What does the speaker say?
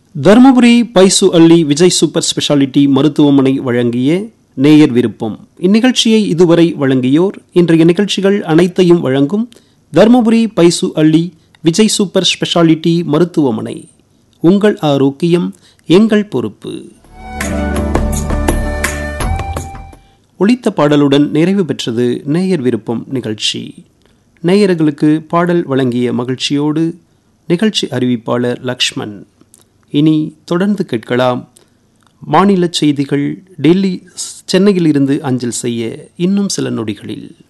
தருமபுரி பைசு அள்ளி Vijay super speciality மருத்துவமனை வழங்கிய நேயர் விருப்பம் இந்நிகழ்ச்சியை இதுவரை வழங்கியோர் இன்றைய நிகழ்ச்சிகள் அனைத்தையும் வழங்கும் தருமபுரி பைசு அள்ளி விஜய் சூப்பர் ஸ்பெஷாலிட்டி மருத்துவமனை உங்கள் ஆரோக்கியம் எங்கள் பொறுப்பு ஒளித்த பாடலுடன் நிறைவு பெற்றது நேயர் விருப்பம் நிகழ்ச்சி நேயர்களுக்கு பாடல் வழங்கிய மகிழ்ச்சியோடு நிகழ்ச்சி அறிவிப்பாளர் லக்ஷ்மண் இனி தொடர்ந்து கேட்கலாம் மாநில செய்திகள் டெல்லி சென்னையிலிருந்து அஞ்சல் செய்ய இன்னும் சில நொடிகளில்